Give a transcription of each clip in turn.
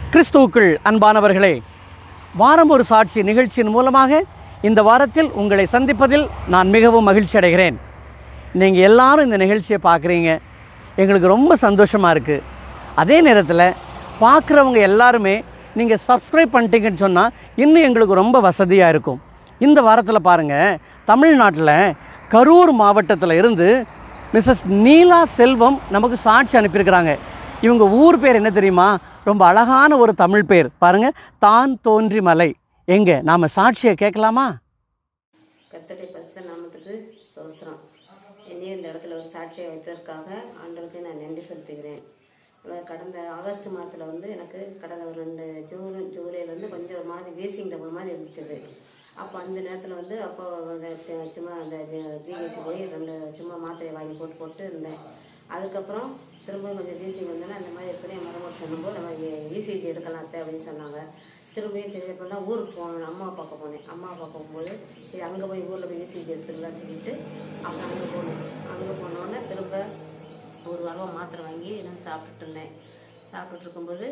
கிறிஸ்துவுக்குள் அன்பானவர்களே வாரம் ஒரு சாட்சி நிகழ்ச்சியின் மூலமாக இந்த வாரத்தில் உங்களை சந்திப்பதில் நான் மிகவும் மகிழ்ச்சி அடைகிறேன் நீங்கள் எல்லாரும் இந்த நிகழ்ச்சியை பார்க்குறீங்க எங்களுக்கு ரொம்ப சந்தோஷமாக இருக்குது அதே நேரத்தில் பார்க்குறவங்க எல்லாருமே நீங்கள் சப்ஸ்கிரைப் பண்ணிட்டீங்கன்னு சொன்னால் இன்னும் எங்களுக்கு ரொம்ப வசதியாக இருக்கும் இந்த வாரத்தில் பாருங்கள் தமிழ்நாட்டில் கரூர் மாவட்டத்தில் இருந்து மிஸ்ஸஸ் நீலா செல்வம் நமக்கு சாட்சி அனுப்பியிருக்கிறாங்க இவங்க ஊர் பேர் என்ன தெரியுமா ரொம்ப அழகான ஒரு தமிழ் பேர் பாருங்க தான் தோன்றி மலை எங்க நாம சாட்சியை கேட்கலாமா கர்த்தருடைய பரிசுத்த நாமத்துக்கு சோஸ்திரம் என்னையும் இந்த இடத்துல ஒரு சாட்சியை வைத்ததற்காக ஆண்டவருக்கு நான் நன்றி செலுத்துகிறேன் இவ- கடந்த ஆகஸ்ட் மாதத்தில் வந்து எனக்கு கடந்த ஒரு ரெண்டு ஜூன் ஜூலையில் வந்து கொஞ்சம் ஒரு மாதிரி வீசிங் டபுள் மாதிரி இருந்துச்சு அப்போ அந்த நேரத்தில் வந்து அப்போ அந்த ட- சும்மா அந்த ஜிஹெச் போய் ரெண்டு சும்மா மாத்திரையை வாங்கி போட்டு போட்டு இருந்தேன் அதுக்கப்புறம் திரும்ப கொஞ்சம் வீசிங் வந்தோன்னே அந்த மாதிரி இருக்கிற என் மரமோடு சொன்னபோது நம்ம இசிஜி எடுக்கலாம் அத்தை அப்படின்னு சொன்னாங்க திரும்பியும் சரி இப்போ தான் ஊருக்கு போனேன் அம்மா பார்க்க போனேன் அம்மா பார்க்க போகும்போது சரி அங்கே போய் ஊரில் போய் இசிஜி எடுத்துக்கலாம்னு சொல்லிட்டு அப்புறம் அங்கே போனேன் அங்கே போனோடனே திரும்ப ஒரு வாரம் மாத்திரை வாங்கி நான் சாப்பிட்டுட்டு இருந்தேன் சாப்பிட்டுட்டு இருக்கும்போது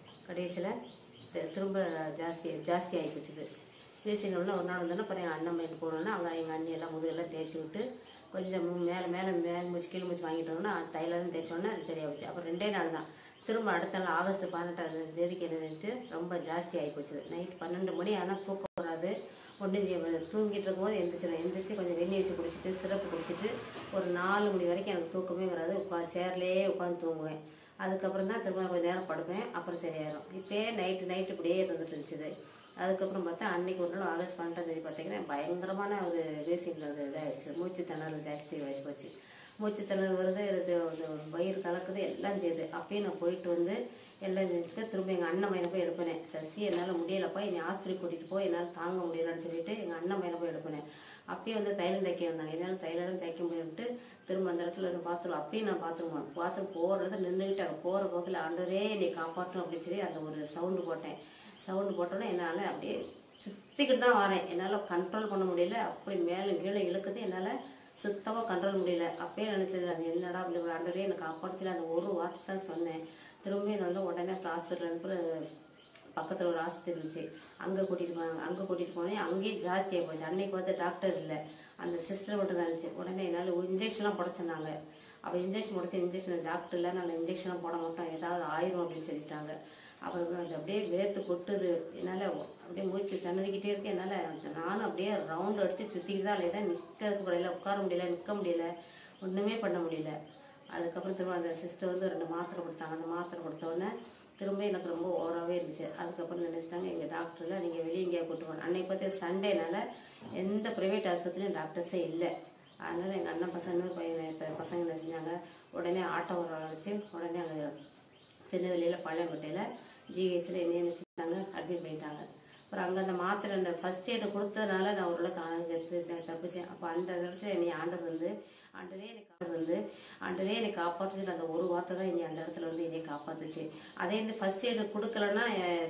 கடைசியில் திரும்ப ஜாஸ்தி ஜாஸ்தி ஆகி போச்சுது வீசினோடனே ஒரு நாள் வந்தோன்னே அப்புறம் எங்கள் அண்ணன் பையன் போனோன்னே அவங்க எங்கள் அண்ணி எல்லாம் முதுகெல்லாம் தேய்ச்சி விட்டு கொஞ்சம் மு- மேலே மேலே மேல் மூச்சு கீழ் மூச்சு வாங்கிட்டோம்னா தைலம் தேய்ச்சோன்னே அது சரியாக போச்சு அப்புறம் ரெண்டே நாள் தான் திரும்ப அடுத்த நாள் ஆகஸ்ட் பதினெட்டாம் தேதிக்கு என்னது ரொம்ப ஜாஸ்தி ஆகி போச்சு நைட் பன்னெண்டு மணி ஆனால் தூக்கம் வராது ஒன்றும் செய்ய முடியாது. தூங்கிட்டு இருக்கும்போது எந்திரிச்சிடும் எந்திரிச்சு கொஞ்சம் வெந்நி வச்சு குடிச்சிட்டு சிறப்பு குடிச்சிட்டு ஒரு நாலு மணி வரைக்கும் எனக்கு தூக்கமே வராது உட்கா சேர்லேயே உட்காந்து தூங்குவேன் அதுக்கப்புறம் தான் திரும்ப கொஞ்சம் நேரம் படுப்பேன் அப்புறம் சரியாயிரும் இப்போயே நைட்டு நைட்டு இப்படியே இருந்துட்டு இருந்துச்சு அதுக்கப்புறம் பார்த்தா அன்னைக்கு ஒரு நாள் ஆகஸ்ட் பன்னெண்டாம் தேதி பார்த்தீங்கன்னா பயங்கரமான ஒரு வேசிங்கில் இதாகிடுச்சு மூச்சு திணறல் ஜாஸ்தி ஆகி போச்சு மூச்சு திணறல் வருது இது இது வயிறு கலக்குது எல்லாம் செய்யுது அப்பயும் நான் போயிட்டு வந்து எல்லாம் செஞ்சுட்டு திரும்ப எங்கள் அண்ணன் பையனை போய் எடுப்பினேன் சசி என்னால் முடியலப்பா என்னை ஆஸ்பத்திரி கூட்டிகிட்டு போய் என்னால் தாங்க முடியலன்னு சொல்லிட்டு எங்கள் அண்ணன் பையனை போய் எடுப்பினேன் அப்பயும் வந்து தைலம் தைக்க வந்தாங்க என்னால் தைலம் தைக்க முடியும்ட்டு திரும்ப அந்த இடத்துல வந்து பாத்ரூம் அப்பயும் நான் பாத்ரூம் பாத்ரூம் போகிறது நின்றுக்கிட்டு அங்கே போகிற போக்கில் ஆண்டவரே என்னை காப்பாற்றணும் அப்படின்னு சொல்லி அந்த ஒரு சவுண்டு போட்டேன் சவுண்டு போட்டோன்னே என்னால் அப்படியே சுற்றிக்கிட்டு தான் வரேன் என்னால் கண்ட்ரோல் பண்ண முடியல அப்படி மேலே கீழே இழுக்குது என்னால் சுத்தமாக கண்ட்ரோல் முடியல அப்பயே நினச்சது அது என்னடா அப்படி ஆண்டவரே எனக்கு காப்பாற்றல அந்த ஒரு வார்த்தை தான் சொன்னேன் திரும்பி நல்லா உடனே ஹாஸ்பிட்டல் அனுப்பி பக்கத்தில் ஒரு ஆஸ்பத்திரி இருந்துச்சு அங்கே கூட்டிகிட்டு போனாங்க அங்கே கூட்டிகிட்டு போனேன் அங்கேயும் ஜாஸ்தியாக போச்சு அன்னைக்கு வந்து டாக்டர் இல்லை அந்த சிஸ்டர் மட்டும் தான் இருந்துச்சு உடனே என்னால் இன்ஜெக்ஷன்லாம் போட சொன்னாங்க அப்போ இன்ஜெக்ஷன் போட இன்ஜெக்ஷன் டாக்டர் இல்லை நான் இன்ஜெக்ஷன்லாம் போட மாட்டோம் ஏதாவது ஆயிரும் அப்படின்னு சொல்லிட்டாங்க அப்புறம் அது அப்படியே வேர்த்து கொட்டுது என்னால் அப்படியே மூச்சு திணறிக்கிட்டே இருக்கு என்னால் நானும் அப்படியே ரவுண்ட் அடித்து சுற்றிக்கிட்டு தான் இல்லை நிற்கிறதுக்கு முடியல உட்கார முடியல நிற்க முடியல ஒன்றுமே பண்ண முடியல அதுக்கப்புறம் திரும்ப அந்த சிஸ்டர் வந்து ரெண்டு மாத்திரை கொடுத்தாங்க அந்த மாத்திரை கொடுத்த உடனே திரும்ப எனக்கு ரொம்ப ஓவராகவே இருந்துச்சு அதுக்கப்புறம் நினச்சிட்டாங்க எங்கள் டாக்டரில் நீங்கள் வெளியே எங்கேயா கூட்டு போகணும் அன்னைக்கு பார்த்து சண்டேனால எந்த ப்ரைவேட் ஆஸ்பத்திரியும் டாக்டர்ஸே இல்லை அதனால் எங்கள் அண்ணன் பசங்க இன்னொரு பையன் இப்ப பசங்க என்ன செஞ்சாங்க உடனே ஆட்டோ வர அழைச்சி உடனே அங்கே திருநெல்வேலியில் பழையங்கோட்டையில் ஜிஹெச்சில் என்ன என்ன செஞ்சாங்க அட்மிட் பண்ணிட்டாங்க அப்புறம் அங்கே அந்த மாத்திரை அந்த ஃபஸ்ட் எய்டு கொடுத்ததுனால நான் ஓரளவுக்கு ஆனது தப்பிச்சேன் அப்போ அந்த இடத்துல என்னை ஆண்டவர் வந்து ஆண்டரே என்னை காப்பாற்று வந்து ஆண்டரே என்னை காப்பாற்றுச்சு அந்த ஒரு வார்த்தை தான் என்னை அந்த இடத்துல வந்து என்னை காப்பாத்துச்சு அதே இந்த ஃபஸ்ட் எய்டு கொடுக்கலன்னா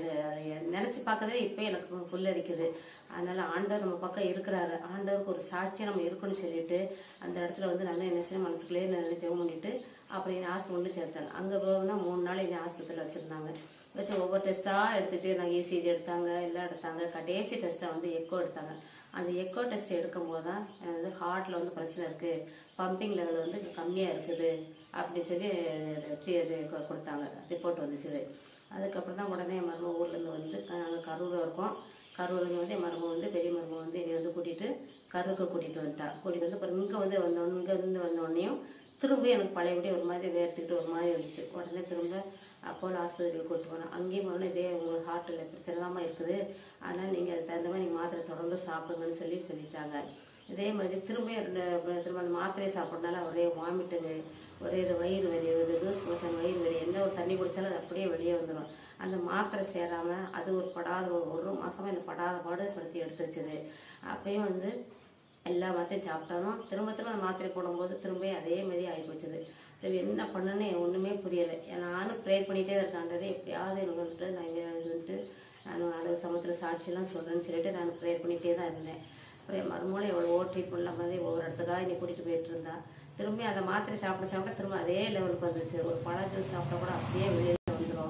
நினச்சி பார்க்கறதே இப்போ எனக்கு புல்லரிக்குது அதனால ஆண்டவர் நம்ம பக்கம் இருக்கிறாரு ஆண்டவருக்கு ஒரு சாட்சியாக நம்ம இருக்கணும்னு சொல்லிட்டு அந்த இடத்துல வந்து நல்லா என்ன செய்ய மனசுக்குள்ளேயே நான் ஜெபம் பண்ணிட்டு அப்புறம் என்னை ஹாஸ்பிட்டல் வந்து சேர்த்தாங்க அங்கே போனால் மூணு நாள் என்னை ஹாஸ்பிட்டலில் வச்சுருந்தாங்க வச்சு ஒவ்வொரு டெஸ்ட்டாக எடுத்துகிட்டு இருந்தாங்க இசிஜி எடுத்தாங்க எல்லாம் எடுத்தாங்க கடைசி டெஸ்ட்டை வந்து எக்கோ எடுத்தாங்க அந்த எக்கோ டெஸ்ட் எடுக்கும்போது தான் எனக்கு வந்து ஹார்ட்டில் வந்து பிரச்சனை இருக்குது பம்பிங் லெவல் வந்து கம்மியாக இருக்குது அப்படின்னு சொல்லி ட்ரீ- இது கொ- கொடுத்தாங்க ரிப்போர்ட் வந்துச்சு அதுக்கப்புறம் தான் உடனே என் மருமக ஊர்லேருந்து வந்து நாங்கள் கரூரில் இருக்கோம் கரூர்லேருந்து வந்து என் மருமக வந்து பெரிய மருமக வந்து என்னை வந்து கூட்டிகிட்டு கரூருக்கு கூட்டிகிட்டு வந்துட்டா கூட்டிகிட்டு வந்து அப்புறம் இங்கே வந்து வந்தோடனே இங்கே இருந்து வந்தோடனையும் திரும்ப எனக்கு பழையபடி ஒரு மாதிரி வேர்த்துக்கிட்டு ஒரு மாதிரி இருந்துச்சு உடனே திரும்ப அப்போலோ ஆஸ்பத்திரிக்கு கூட்டு போனேன் அங்கேயும் போனோம் இதே உங்களுக்கு ஹார்ட்டில் பிரச்சனை இல்லாமல் இருக்குது அதனால் நீங்கள் அதுக்கு தகுந்த மாதிரி நீங்கள் மாத்திரை தொடர்ந்து சாப்பிடுங்கன்னு சொல்லி சொல்லிட்டாங்க இதே மாதிரி திரும்ப ரெண்டு- திரும்ப அந்த மாத்திரையை சாப்பிட்றதுனால ஒரே வாமிட்டுங்க ஒரே இது வயிறு வலி இது லூஸ் மோஷன் வயிறு வலி என்ன ஒரு தண்ணி குடித்தாலும் அது அப்படியே வெளியே வந்துடும் அந்த மாத்திரை சேராமல் அது ஒரு படாத ஒரு ஒரு மாதமாக இந்த படாத பாடு படுத்தி எடுத்து வச்சுது அப்பயும் வந்து எல்லா மாத்திரையும் சாப்பிட்டாலும் திரும்ப திரும்ப அந்த மாத்திரை போடும்போது திரும்ப அதே மாதிரி ஆகி போச்சுது சரி என்ன பண்ணனே ஒன்றுமே புரியலை நானும் ப்ரேயர் பண்ணிகிட்டே தான் இருக்காண்டதே எப்படியாவது எனக்கு வந்துட்டு நான் இங்கே வந்துட்டு நான் அளவு சமத்தில் சாட்சியெல்லாம் சொல்கிறேன்னு சொல்லிட்டு நான் ப்ரேயர் பண்ணிகிட்டே தான் இருந்தேன் அப்புறம் என் மருமகளும் எவ்வளோ ட்ரீட்மெண்ட்லாம் மாதிரி ஒவ்வொரு இடத்துக்காக என்னை கூட்டிகிட்டு போயிட்டு இருந்தா திரும்பி அந்த மாத்திரை சாப்பிட சாப்பிட திரும்ப அதே லெவலுக்கு வந்துருச்சு ஒரு பழ ஜூஸ் சாப்பிட்டா கூட அப்படியே வெளியே வந்துடும்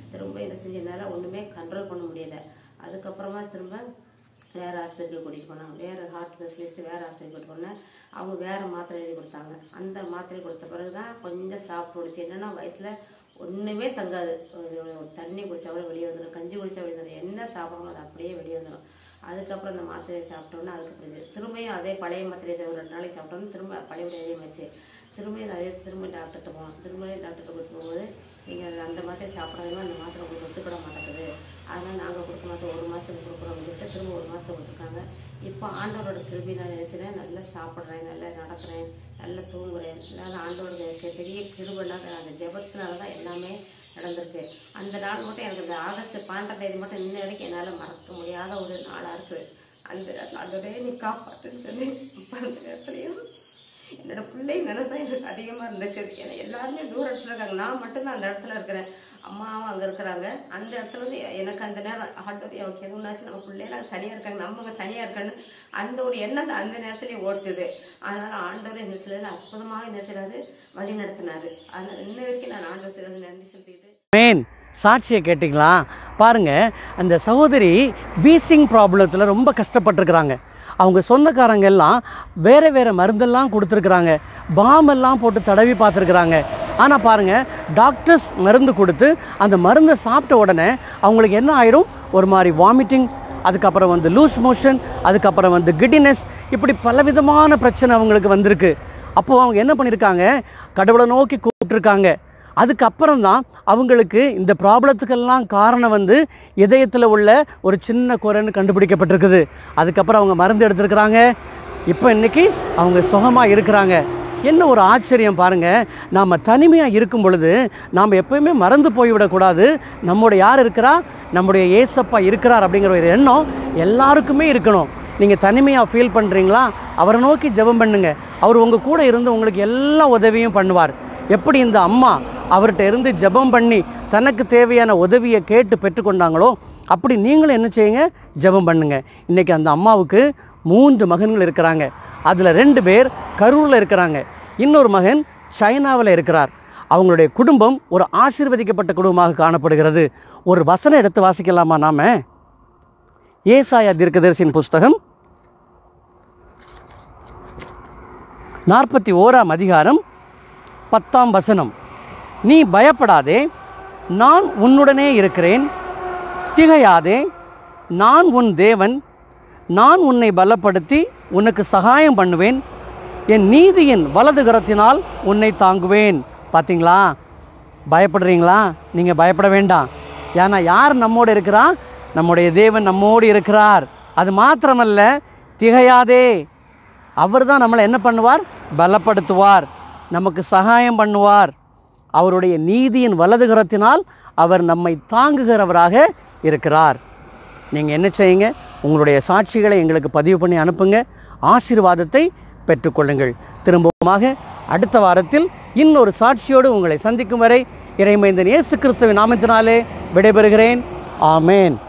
திரும்ப என்ன செஞ்சனால ஒன்றுமே கண்ட்ரோல் பண்ண முடியல அதுக்கப்புறமா திரும்ப வேறு ஹாஸ்பிட்டலுக்கு கூட்டிகிட்டு போனாங்க வேறு ஹார்ட் ஸ்பெஷலிஸ்ட் வேறு ஹாஸ்பிட்டல் கூட்டிட்டு போனேன் அவங்க வேறு மாத்திரை எழுதி கொடுத்தாங்க அந்த மாத்திரை கொடுத்த பிறகு தான் கொஞ்சம் சாப்பிட்டு முடிச்சு என்னென்னா வயிற்றுல ஒன்றுமே தங்காது ஒரு ஒரு தண்ணி குடிச்சா கூட வெளியே வந்துடும் கஞ்சி குடிச்சா வெளியே வந்துடும் என்ன சாப்பிடாமோ அது அப்படியே வெளியே வந்துடும் அதுக்கப்புறம் அந்த மாத்திரையை சாப்பிட்டோன்னா அதுக்கப்புறம் இது. திரும்பியும் அதே பழைய மாத்திரையை ஒரு ரெண்டு நாளைக்கு சாப்பிட்டோன்னா திரும்ப பழைய அதே வச்சு திரும்பியும் அதே திரும்ப டாக்டர்கிட்ட போனோம் திரும்பியும் டாக்டர்கிட்ட கூட்டு போகும்போது நீங்கள் அந்த மாத்திரை சாப்பிடாதீங்க அந்த மாத்திரை உங்களுக்கு ஒத்துக்கிட மாட்டேங்குது அதனால் நாங்கள் கொடுக்க மாட்டோம் ஒரு மாதத்துக்கு கொடுக்குறோம் அப்படின்னு சொல்லிட்டு திரும்ப ஒரு மாதத்துக்கு கொடுத்துருக்காங்க இப்போ ஆண்டவரோட திரும்பி நான் நினச்சினேன் நல்லா சாப்பிட்றேன் நல்லா நடக்கிறேன் நல்லா தூங்குறேன் அதனால் ஆண்டவரோட எனக்கு பெரிய கிருபனாக அந்த ஜெபத்தினால தான் எல்லாமே நடந்திருக்கு அந்த நாள் மட்டும் எனக்கு இந்த ஆகஸ்ட் பன்னெண்டாம் தேதி மட்டும் இன்ன வரைக்கும் என்னால் மறக்க முடியாத ஒரு நாளாக இருக்குது அந்த அதோடய நீ காப்பாற்றுன்னு சொல்லி அப்போ அந்த நேரத்துலையும் என்னோட பிள்ளை நினைதான் எனக்கு அதிகமாக இருந்துச்சு ஏன்னா எல்லாருமே தூர இடத்துல இருக்காங்க நான் மட்டும்தான் அந்த இடத்துல இருக்கிறேன் அம்மாவும் அங்கே இருக்கிறாங்க அந்த இடத்துல வந்து எனக்கு அந்த நேரம் ஆட்டோ எனக்கு எதுவும்னாச்சு நம்ம பிள்ளைலாம் தனியாக இருக்காங்க நம்ம அங்கே தனியாக இருக்கான்னு அந்த ஒரு எண்ணம் தான் அந்த நேரத்துலேயே ஓடிச்சது அதனால் ஆண்டவர் என்ன செய்யறது அற்புதமாக என்ன செய்யறாரு வழி நடத்தினாரு அதனால் இன்ன வரைக்கும் நான் ஆண்டவர் செய்யறது நன்றி செலுத்திக்கிட்டு மேன் சாட்சியை கேட்டிங்களா பாருங்க அந்த சகோதரி வீசிங் ப்ராப்ளத்தில் ரொம்ப கஷ்டப்பட்டிருக்கிறாங்க அவங்க சொந்தக்காரங்க எல்லாம் வேறு வேறு மருந்தெல்லாம் கொடுத்துருக்குறாங்க பாம் எல்லாம் போட்டு தடவி பார்த்துருக்குறாங்க ஆனால் பாருங்கள் டாக்டர்ஸ் மருந்து கொடுத்து அந்த மருந்தை சாப்பிட்ட உடனே அவங்களுக்கு என்ன ஆயிடும் ஒரு மாதிரி வாமிட்டிங் அதுக்கப்புறம் வந்து லூஸ் மோஷன் அதுக்கப்புறம் வந்து கிட்டினஸ் இப்படி பலவிதமான பிரச்சனை அவங்களுக்கு வந்திருக்கு அப்போது அவங்க என்ன பண்ணியிருக்காங்க கடவுளை நோக்கி கூப்பிட்டுருக்காங்க அதுக்கப்புறம் தான் அவங்களுக்கு இந்த ப்ராப்ளத்துக்கெல்லாம் காரணம் வந்து இதயத்தில் உள்ள ஒரு சின்ன குறைன்னு கண்டுபிடிக்கப்பட்டிருக்குது அதுக்கப்புறம் அவங்க மருந்து எடுத்திருக்கிறாங்க இப்போ இன்னைக்கு அவங்க சுகமாக இருக்கிறாங்க என்ன ஒரு ஆச்சரியம் பாருங்கள் நாம் தனிமையாக இருக்கும் பொழுது நாம் எப்பயுமே மறந்து போய்விடக்கூடாது நம்மோட யார் இருக்கிறா நம்முடைய ஏசப்பா இருக்கிறார் அப்படிங்கிற ஒரு எண்ணம் எல்லாருக்குமே இருக்கணும் நீங்கள் தனிமையாக ஃபீல் பண்ணுறீங்களா அவரை நோக்கி ஜெபம் பண்ணுங்க அவர் உங்கள் கூட இருந்து உங்களுக்கு எல்லா உதவியும் பண்ணுவார் எப்படி இந்த அம்மா அவர்கிட்ட இருந்து ஜெபம் பண்ணி தனக்கு தேவையான உதவியை கேட்டு பெற்றுக்கொண்டாங்களோ அப்படி நீங்களும் என்ன செய்யுங்க ஜெபம் பண்ணுங்க இன்னைக்கு அந்த அம்மாவுக்கு மூன்று மகன்கள் இருக்கிறாங்க அதில் ரெண்டு பேர் கரூரில் இருக்கிறாங்க இன்னொரு மகன் சைனாவில் இருக்கிறார் அவங்களுடைய குடும்பம் ஒரு ஆசீர்வதிக்கப்பட்ட குடும்பமாக காணப்படுகிறது ஒரு வசனம் எடுத்து வாசிக்கலாமா நாம ஏசாயா தீர்க்கதரிசியின் புஸ்தகம் நாற்பத்தி ஓராம் அதிகாரம் பத்தாம் வசனம் நீ பயப்படாதே நான் உன்னுடனே இருக்கிறேன் திகையாதே நான் உன் தேவன் நான் உன்னை பலப்படுத்தி உனக்கு சகாயம் பண்ணுவேன் என் நீதியின் வலது கரத்தினால் உன்னை தாங்குவேன் பார்த்தீங்களா பயப்படுறீங்களா நீங்கள் பயப்பட வேண்டாம் ஏன்னா யார் நம்மோடு இருக்கிறா நம்முடைய தேவன் நம்மோடு இருக்கிறார் அது மாத்திரமல்ல திகையாதே அவர் தான் நம்மளை என்ன பண்ணுவார் பலப்படுத்துவார் நமக்கு சகாயம் பண்ணுவார் அவருடைய நீதியின் வலதுகரத்தினால் அவர் நம்மை தாங்குகிறவராக இருக்கிறார் நீங்கள் என்ன செய்யுங்க உங்களுடைய சாட்சிகளை எங்களுக்கு பதிவு பண்ணி அனுப்புங்க ஆசீர்வாதத்தை பெற்றுக்கொள்ளுங்கள் திரும்பவுமாக அடுத்த வாரத்தில் இன்னொரு சாட்சியோடு உங்களை சந்திக்கும் வரை இறைமைந்தன் இயேசு கிறிஸ்துவின் நாமத்தினாலே விடைபெறுகிறேன் ஆமேன்